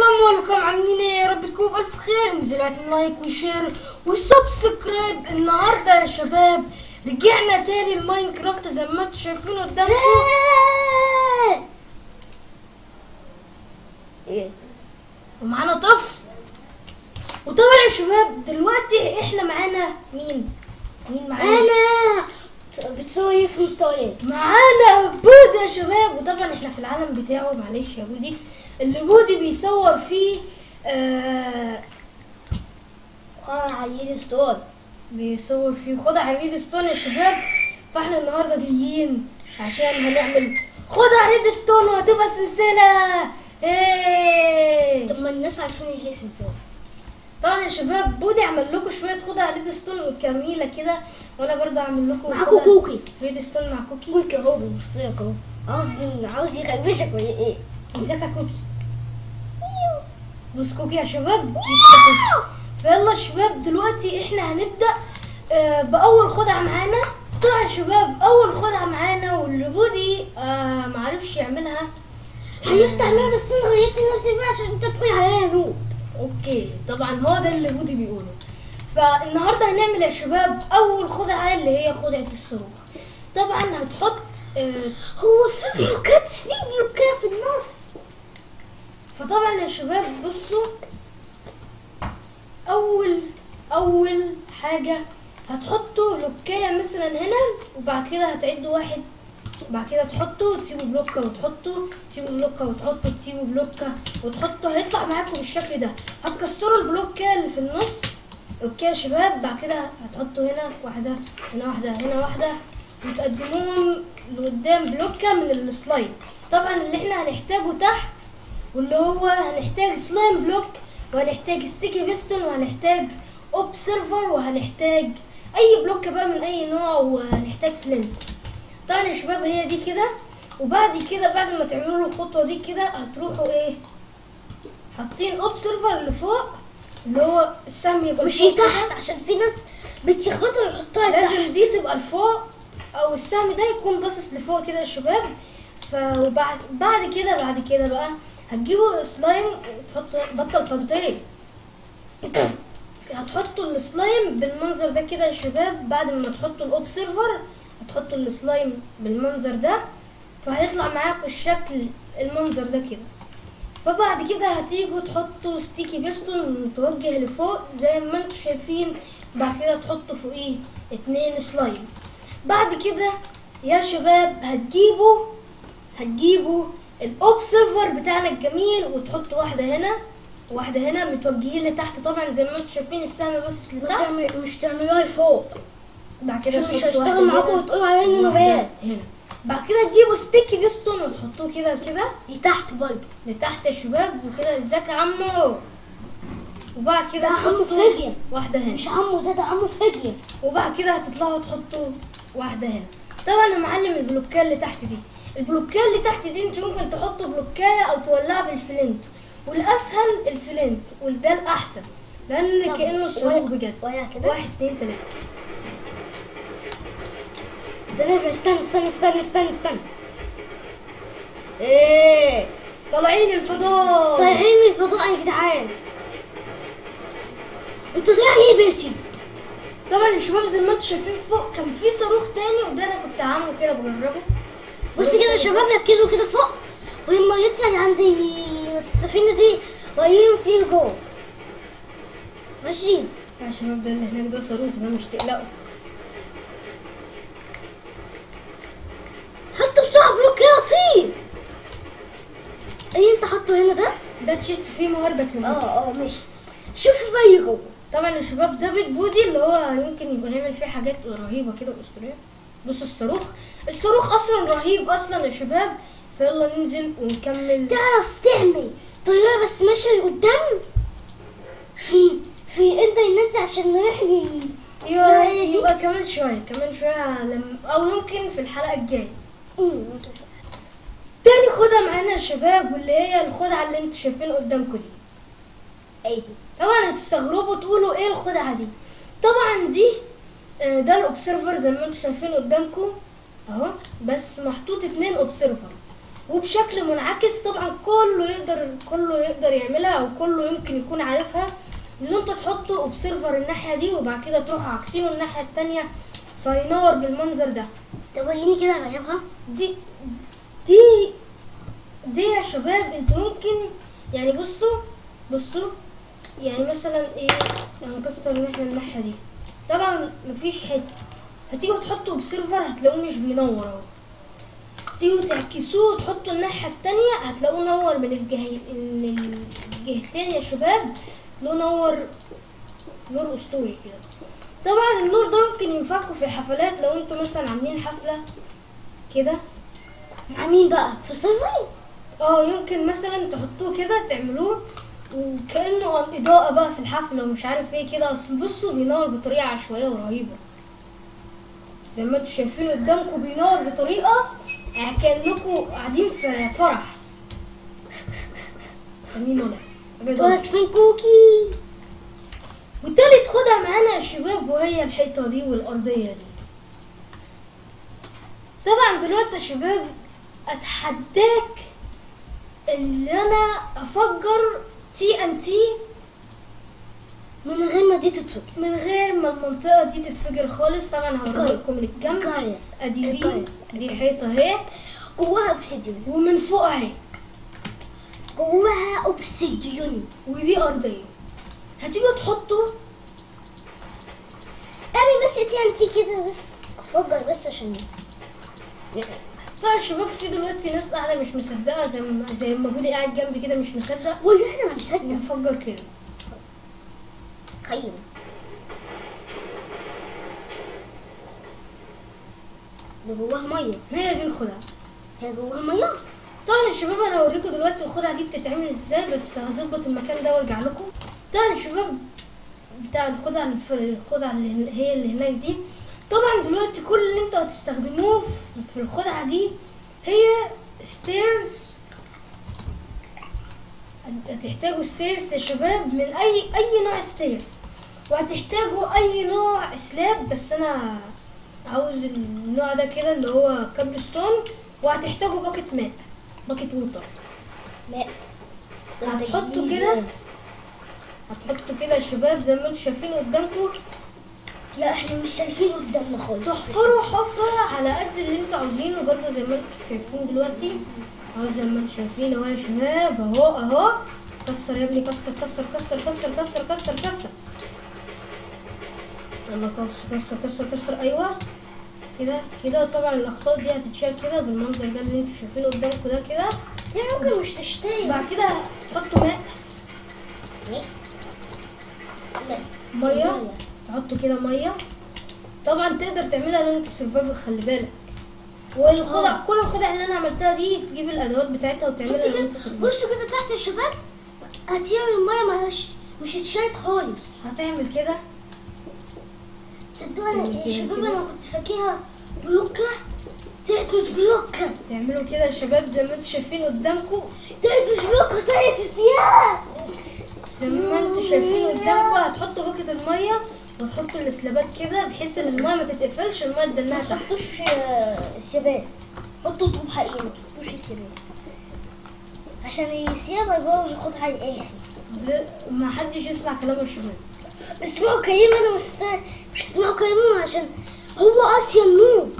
ولكم ولكم عاملين ايه يا رب تكونوا بألف خير انزلوا اعملوا لايك وشير وسبسكرايب النهارده يا شباب رجعنا تاني لماينكرافت زي ما انتم شايفين قدامكم ايه ومعانا طفل وطبعا يا شباب دلوقتي احنا معانا مين مين معانا انا بتسوي في مستويات معانا بودي يا شباب وطبعا احنا في العالم بتاعه معلش يا بودي اللي بودي بيصور فيه آه قاعد على ستور بيصور فيه خدع ريد ستون يا شباب فاحنا النهارده جايين عشان هنعمل خدع ريد ستون وهتبقى سلسله ايه طب ما الناس عارفين ايه هي سلسلة طبعا يا شباب بودي عمل لكم شويه خدع ريد ستون جميله كده وانا برضه هعمل لكم معاكوا خدع كوكي ريد ستون مع كوكي كوكي اهو بيبص لك اهو عاوز عاوز يخربشك ولا ايه ازيك يا كوكي بص كوكي يا شباب دي كده كوكي. فيلا يا شباب دلوقتي احنا هنبدا آه، باول خدعه معانا طبعا يا شباب اول خدعه معانا واللي بودي آه معرفش يعملها هيفتح لعبة بس انا غيرت نفسي بقى عشان انت تقول عليا نوب اوكي طبعا هو ده اللي بودي بيقوله فالنهارده هنعمل يا شباب اول خدعه اللي هي خدعه الصاروخ طبعا هتحط آه هو في بلوكات في بلوكات في النص فطبعا يا شباب بصوا اول اول حاجه هتحطوا بلوكايه مثلا هنا وبعد كده هتعدوا واحد بعد كده تحطوا تسيبوا بلوكه وتحطوا تسيبوا بلوكه وتحطوا تسيبوا بلوكه وتحطوا هيطلع معاكم بالشكل ده هتكسروا البلوكه اللي في النص اوكي يا شباب بعد كده هتحطوا هنا واحده هنا واحده هنا واحده وتقدموهم لقدام بلوكه من السلايد طبعا اللي احنا هنحتاجه تحت واللي هو هنحتاج سلايم بلوك وهنحتاج ستيكي بيستون وهنحتاج اوبسيرفر وهنحتاج اي بلوك بقى من اي نوع وهنحتاج فلنت طبعا يا شباب هي دي كده وبعد كده بعد ما تعملوا الخطوه دي كده هتروحوا ايه حاطين اوبسيرفر اللي فوق اللي هو السهم يبقى مش لفوق كده. تحت عشان في ناس بتشخبطها ويحطها تحت لازم دي تبقى لفوق او السهم ده يكون باصص لفوق كده يا شباب فبعد بعد كده بعد كده بقى هتجيبوا سلايم وتحطوا بطل تنطيط هتحطوا السلايم بالمنظر ده كده يا شباب بعد ما تحطوا الاوبسيرفر هتحطوا السلايم بالمنظر ده فهيطلع معاكم الشكل المنظر ده كده فبعد كده هتيجوا تحطوا ستيكي بيستون متوجه لفوق زي ما انتم شايفين بعد كده تحطوا فوقيه اتنين سلايم بعد كده يا شباب هتجيبوا هتجيبوا الاوبسيرفر بتاعنا الجميل وتحطوا واحده هنا وواحده هنا متوجهين لتحت طبعا زي ما انتم شايفين السهم باصص ما لتحت تعمل- مش تعملوها فوق بعد كده عشان مش تحطوا هشتغل واحدة معاكم هنا وتقولوا عليا ان انا وواحدة بات هنا بعد كده تجيبوا ستيكي بيستون وتحطوه كده كده دي تحت برضه لتحت يا شباب وكده ازيك يا عمو وبعد كده ده عمو تحطوا فجية. واحدة هنا مش عمو ده ده عمو فجية وبعد كده هتطلعوا تحطوا واحدة هنا طبعا يا معلم البلوكيه اللي تحت دي البلوكيه اللي تحت دي انت ممكن تحطوا بلوكايه او تولعوا بالفلنت والاسهل الفلنت وده الاحسن لان طب كانه صاروخ ويا- بجد ويا كده واحد اتنين تلاته ده نافع استنى استنى استنى استنى استنى ايه طالعين الفضاء طالعين من الفضاء يا جدعان انتوا طالعين ايه بيتي طبعا يا شباب زي ما انتم شايفين فوق كان في صاروخ تاني وده انا كنت عامله كده بجربه بصوا كده يا شباب ركزوا كده فوق ولما يطلع عند السفينة دي وقايلين فيه جوه ماشي يا شباب ده اللي هناك ده صاروخ ده مش تقلقوا حطوا بسرعة بيروقراطي ايه انت حاطه هنا ده؟ ده تشيست فيه موارد كمان اه اه ماشي شوف بقى جوه طبعا يا شباب ده بيت بودي اللي هو يمكن يبقى يعمل فيه حاجات رهيبه كده واسطوريه بصوا الصاروخ الصاروخ اصلا رهيب اصلا يا شباب فيلا ننزل ونكمل تعرف تعمل طيارة بس ماشية لقدام في في انت ينزل عشان رايح ي- اسمها يبقى, ايه دي؟ يبقى كمان شويه كمان شويه لم او يمكن في الحلقه الجايه أمم. تاني خدعه معانا يا شباب واللي هي الخدعه اللي انتوا شايفين قدامكم دي ايه دي؟ طبعا هتستغربوا تقولوا ايه الخدعه دي طبعا دي آه، ده الاوبسيرفر زي ما انتم شايفين قدامكم اهو بس محطوط اتنين اوبسيرفر وبشكل منعكس طبعا كله يقدر كله يقدر يعملها او كله يمكن يكون عارفها ان انت تحطه اوبسيرفر الناحيه دي وبعد كده تروح عاكسينه الناحيه التانية فينور بالمنظر ده طب وريني كده اجيبها دي دي دي يا شباب انتوا ممكن يعني بصوا بصوا يعني مثلا ايه هنكسر ان احنا الناحيه دي طبعا مفيش حته هتيجوا تحطوا بسيرفر هتلاقوه مش بينور اهو تيجوا تعكسوه وتحطوا الناحيه التانية هتلاقوه نور من الجهي من الجهتين يا شباب له نور نور اسطوري كده طبعا النور ده ممكن ينفعكم في الحفلات لو انتوا مثلا عاملين حفله كده مع مين بقى في صيفي اه يمكن مثلا تحطوه كده تعملوه وكانه اضاءه بقى في الحفله ومش عارف ايه كده اصل بصوا بينور بطريقه عشوائيه ورهيبه زي ما انتوا شايفين قدامكم بينور بطريقه يعني كانكم قاعدين في فرح مين ولا أبيض ولا. تقولك فين كوكي وتالت خدها معانا يا شباب وهي الحيطة دي والأرضية دي طبعا دلوقتي يا شباب أتحداك إن أنا أفجر تي أن تي من غير ما دي تتفك من غير ما المنطقة دي تتفجر خالص طبعا هوريها لكم من الجنب جاية أدي دي جاية. دي حيطة أهي جواها اوبسيديون ومن فوق أهي جواها اوبسيديون ودي أرضية هتيجوا تحطوا اعمل بس تي ان تي كده بس افجر بس عشان طبعا الشباب في دلوقتي ناس قاعدة مش مصدقة زي ما زي ما جودي قاعد جنبي كده مش مصدق والله انا ما مصدق نفجر كده تخيل ده جواها ميه هي دي الخدعة هي جواها ميه طبعا يا شباب انا هوريكم دلوقتي الخدعة دي بتتعمل ازاي بس هظبط المكان ده وارجع لكم طبعا يا شباب بتاع الخدعة اللي في الخدعة اللي هن- هي اللي هناك دي طبعا دلوقتي كل اللي انتوا هتستخدموه في- في الخدعة دي هي ستيرز هتحتاجوا ستيرز يا شباب من اي اي نوع ستيرز وهتحتاجوا اي نوع سلاب بس انا عاوز النوع ده كده اللي هو كابل ستون وهتحتاجوا باكت ماء باكت ووتر ماء هتحطوا كده هتحطوا كده يا شباب زي ما انتم شايفين قدامكم لا احنا مش شايفين قدامنا خالص تحفروا حفرة على قد اللي انتوا عاوزينه برضه زي ما انتم شايفين دلوقتي اهو زي ما انتم شايفين اهو يا شباب اهو اهو كسر يا ابني كسر كسر كسر كسر كسر كسر كسر يلا كسر كسر كسر كسر ايوه كده كده طبعا الاخطاء دي هتتشال كده بالمنظر ده اللي انتوا شايفينه قدامكم ده كده يعني ممكن مش تشتري بعد كده تحطوا ماء ماء ميه تحطوا كده ميه طبعا تقدر تعملها لو انت سرفايفر خلي بالك والخدع كل الخدع اللي انا عملتها دي تجيب الادوات بتاعتها وتعملها انت لو كده انت سرفايفر بصوا كده تحت يا شباب هتيجي الميه مش مش هتشيط خالص هتعمل كده تصدقوا انا تعمل يا كده شباب كده. انا كنت فاكرها بلوكه طلعت مش بلوكه تعملوا كده يا شباب زي ما انتم شايفين قدامكم طلعت مش بلوكه طلعت ازياء زي ما انتم شايفين قدامكم هتحطوا باكت الميه وتحطوا السلابات كده بحيث ان الميه ما تتقفلش الميه تدنها ما تحت تحطوش آه، السبات حطوا طوب حقيقي ما تحطوش السبات عشان السياب هيبوظ الخدعة الاخر لا، ما حدش يسمع كلام الشباب اسمعوا كريم انا مست... مش اسمعوا كريم عشان هو اسيا النوب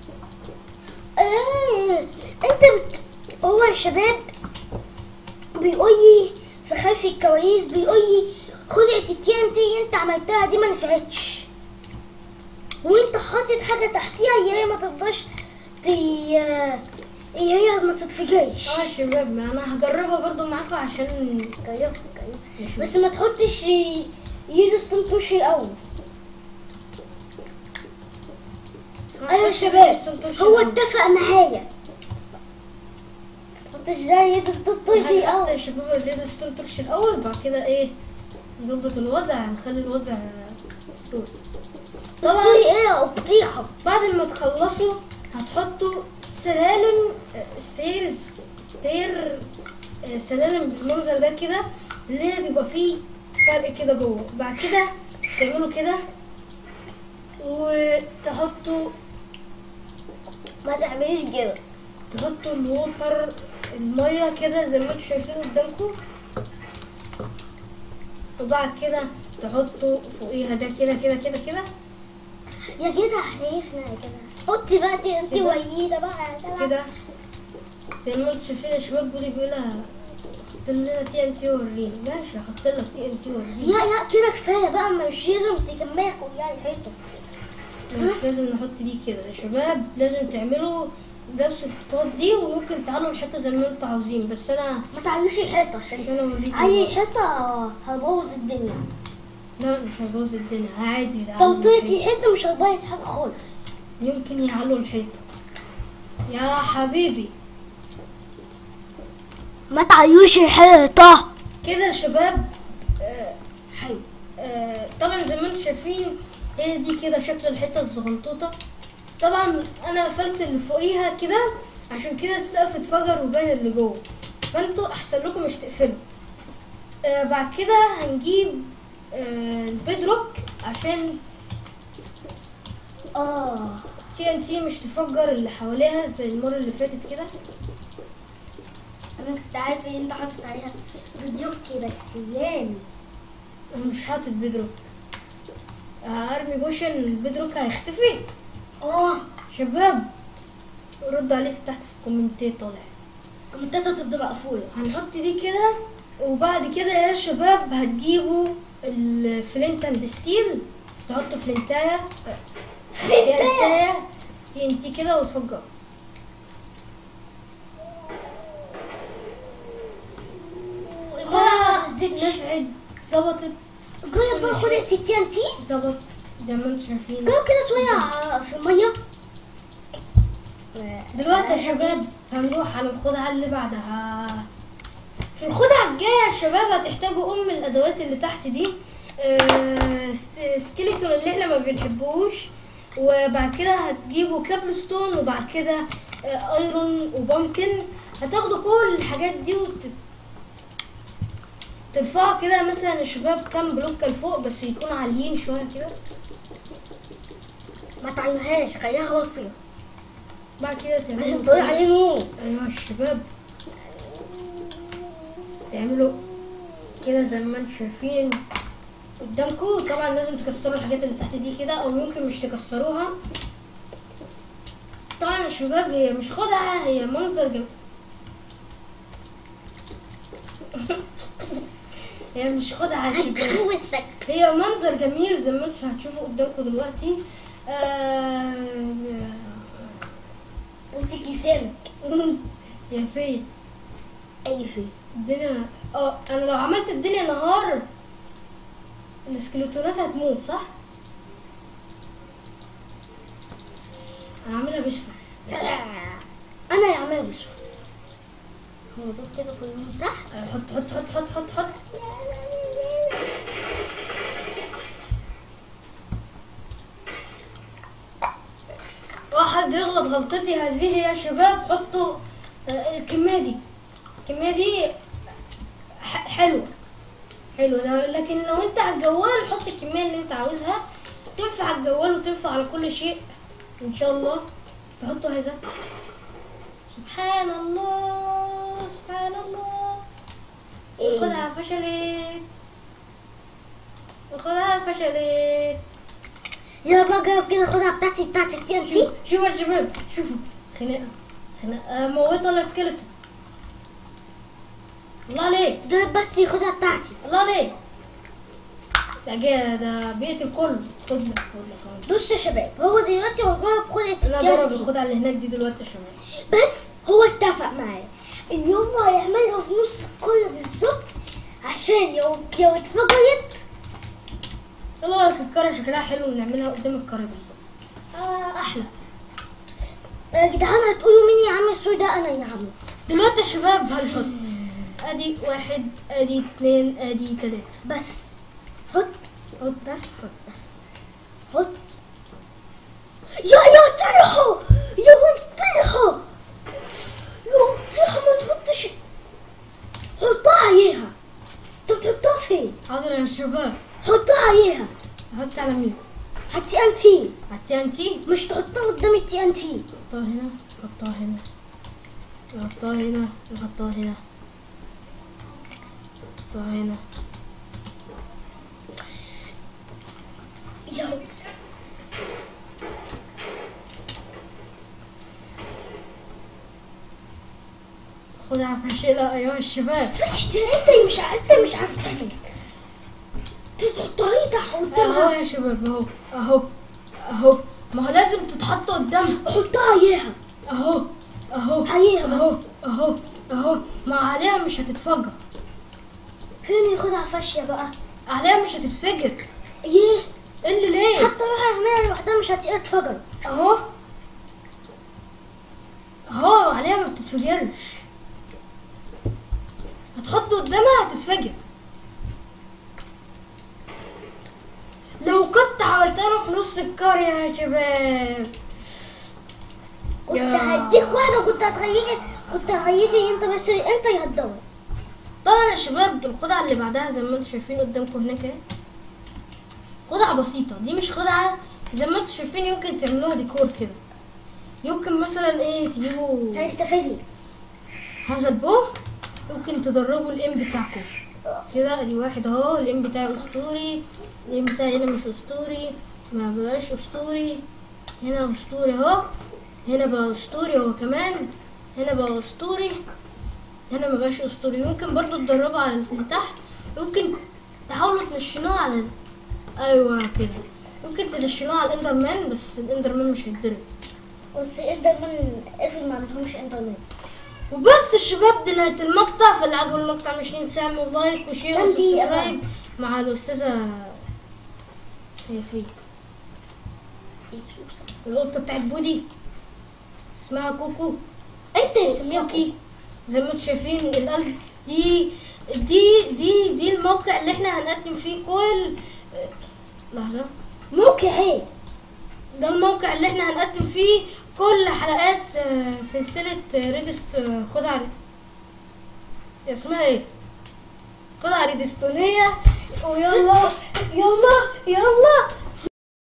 آه. انت بت... هو يا شباب بيقول لي في خلف الكواليس بيقول لي خدعة التي ان تي انت عملتها دي ما نفعتش وانت حاطط حاجة تحتيها هي ما تقدرش ت... هي ما تتفجرش اه يا شباب ما انا هجربها برضو معاكم عشان جرب جرب بس ما تحطش يدوس تنطش الاول ايوه يا شباب هو اتفق معايا تحطش ده يدوس تنطش حتى يا الاول شباب اللي ده ستون ترش الاول بعد كده ايه نظبط الوضع هنخلي الوضع ستون بس طبعا تقولي ايه يا بطيحة بعد ما تخلصوا هتحطوا سلالم آه، ستيرز ستير آه، سلالم بالمنظر ده كده اللي هي تبقى فيه فرق كده جوه بعد كده تعملوا كده وتحطوا ما تعمليش كده تحطوا الووتر المية كده زي ما انتوا شايفين قدامكم وبعد كده تحطوا فوقيها ده كده كده كده كده يا كده حريفنا يا كده حطي بقى تي انت كده. ويدا بقى يا كده كده زي ما انتوا شايفين الشباب بيقولوا بيقولها حط لنا تي ان تي وريني ماشي هحط لك تي ان تي وريني لا لا كده كفايه بقى مش لازم تكملي كلها الحيطه مش لازم نحط دي كده يا شباب لازم تعملوا نفس الخطوات دي وممكن تعلوا الحته زي ما انتوا عاوزين بس انا ما تعلوش الحيطه عشان عشان اوريكم اي حيطه هتبوظ الدنيا لا مش هيبوظ الدنيا عادي ده توطية الحيطه مش هتبوظ حاجه خالص يمكن يعلوا الحيطه يا حبيبي ما تعلوش الحيطه كده يا شباب آه حلو آه طبعا زي ما انتم شايفين هي دي كده شكل الحته الزغنطوطه طبعا انا قفلت اللي فوقيها كده عشان كده السقف اتفجر وبان اللي جوه فانتوا احسن لكم مش تقفلوا آه بعد كده هنجيب آه البيدروك عشان اه تي ان تي مش تفجر اللي حواليها زي المره اللي فاتت كده انا كنت عارف ان انت حاطط عليها فيديوكي بس يامي انا مش حاطط بيدروك هرمي بوشن البيدروك هيختفي اه شباب ردوا عليه في تحت في الكومنتات طالع الكومنتات هتفضل مقفوله هنحط دي كده وبعد كده يا شباب هتجيبوا الفلينت اند ستيل تحطوا فلنتايه فلنتايه تي ان تي كده وتفجروا خلاص نفعت ظبطت جرب بقى خد التي ان تي ظبط زي ما انتم شايفين جرب كده شويه في الميه دلوقتي يا شباب هنروح على الخدعة اللي بعدها في الخدعة الجاية يا شباب هتحتاجوا أم الأدوات اللي تحت دي آه، س- سكيلتون اللي احنا ما بنحبوش وبعد كده هتجيبوا كابل ستون وبعد كده آه، ايرون وبامكن هتاخدوا كل الحاجات دي وت... ترفعوا كده مثلا يا شباب كام بلوك لفوق بس يكونوا عاليين شوية كده ما تعلوهاش خليها واطيه بعد كده تعملوا عشان تقول عليه نور ايوه الشباب تعملوا كده زي ما انتم شايفين قدامكم طبعا لازم تكسروا الحاجات اللي تحت دي كده او يمكن مش تكسروها طبعا يا شباب هي مش خدعة هي منظر جميل هي مش خدعة يا شباب هتخوف وشك هي منظر جميل زي ما انتم هتشوفوا قدامكم دلوقتي آه... امسك لسانك يا فين اي فين الدنيا اه انا لو عملت الدنيا نهار السكليتونات هتموت صح؟ انا عاملها بشفة انا يا عمال بشوف هو دول كده كلهم تحت حط حط حط حط حط حط واحد يغلط غلطتي هذه يا شباب حطوا آه، الكمية دي الكمية دي ح- حلوة حلوة ل- لكن لو انت على الجوال حط الكمية اللي انت عاوزها تنفع على الجوال وتنفع على كل شيء ان شاء الله تحطوا هذا سبحان الله سبحان الله الخدعة فشلت الخدعة فشلت يلا بقى جرب كده خدها بتاعتي بتاعت التي ان تي شوفوا يا شباب شوفوا خناقة خناقة موتوا الاسكيلتون الله عليك جرب بس ياخدها بتاعتي الله عليك ده جا ده بيقتل كله خد لك خد لك أهو. بص يا شباب هو دلوقتي هو جرب خدها انا التي جرب ان تي الخدعة اللي هناك دي دلوقتي يا شباب بس هو اتفق معايا ان هو هيعملها في نص الكرة بالظبط عشان لو لو اتفجرت يلا لك الكرة شكلها حلو ونعملها قدام الكرة بالظبط آه احلى يا جدعان هتقولوا مين يا عم السوق ده انا يا عم دلوقتي يا شباب هنحط ادي واحد ادي اتنين ادي تلاتة بس حط حط ده حط ده حط يا يا طيحة يا طيحة يا طيحة ما تحطش حطها عليها انت بتحطها فين؟ حاضر يا شباب حطها عليها حط على مين؟ على التي ان تي على التي ان تي مش تحطها قدام التي ان تي حطها هنا حطها هنا نحطها هنا نحطها هنا نحطها هنا يا هو. خدها فاشلة أيها الشباب فشت انت مش ع- انت مش عارف تعمل تحطها تحت اهو قدامها يا شباب اهو اهو اهو ما هو لازم تتحط قدام حطها اياها اهو اهو عليها اهو بس اهو اهو ما عليها مش هتتفجر فين ياخدها فاشية بقى عليها مش هتتفجر ايه ايه اللي ليه حتى لو احنا لوحدها مش هتتفجر اهو اهو عليها ما بتتفجرش هتحط قدامها هتتفجر لو كنت عملتها في نص القرية يا شباب كنت يا. هديك واحدة وكنت هتخليك كنت هخليك انت بس انت اللي هتدور طبعا يا شباب الخدعة اللي بعدها زي ما انتم شايفين قدامكم هناك اهي خدعة بسيطة دي مش خدعة زي ما انتم شايفين يمكن تعملوها ديكور كده يمكن مثلا ايه تجيبوا هنستفاد ايه؟ هذا البو ممكن تدربوا الام بتاعكم كده ادي واحد اهو الام بتاعي اسطوري الام بتاعي هنا مش اسطوري ما بقاش اسطوري هنا اسطوري اهو هنا بقى اسطوري هو كمان هنا بقى اسطوري هنا ما بقاش اسطوري ممكن برضو تدربوا على اللي تحت ممكن تحاولوا تنشنوه على ال- ايوه كده ممكن تنشنوه على الاندر مان بس الاندر مان مش هيتضرب بس اندرمان قفل ما عندهمش انترنت وبس الشباب دي نهاية المقطع فاللي عجبه المقطع مش ينسى يعمل لايك وشير كم دقيقة وسبسكرايب مع الأستاذة هي فين القطة بتاعت بودي اسمها كوكو انت اللي مسميها كوكي زي ما انتم شايفين القلب دي دي دي دي الموقع اللي احنا هنقدم فيه كل لحظة موقع ايه؟ ده الموقع اللي احنا هنقدم فيه كل حلقات آه، سلسلة آه، ريدست آه، خدها ري- اسمها ايه؟ خدها ريدستونية ويلا يلا يلا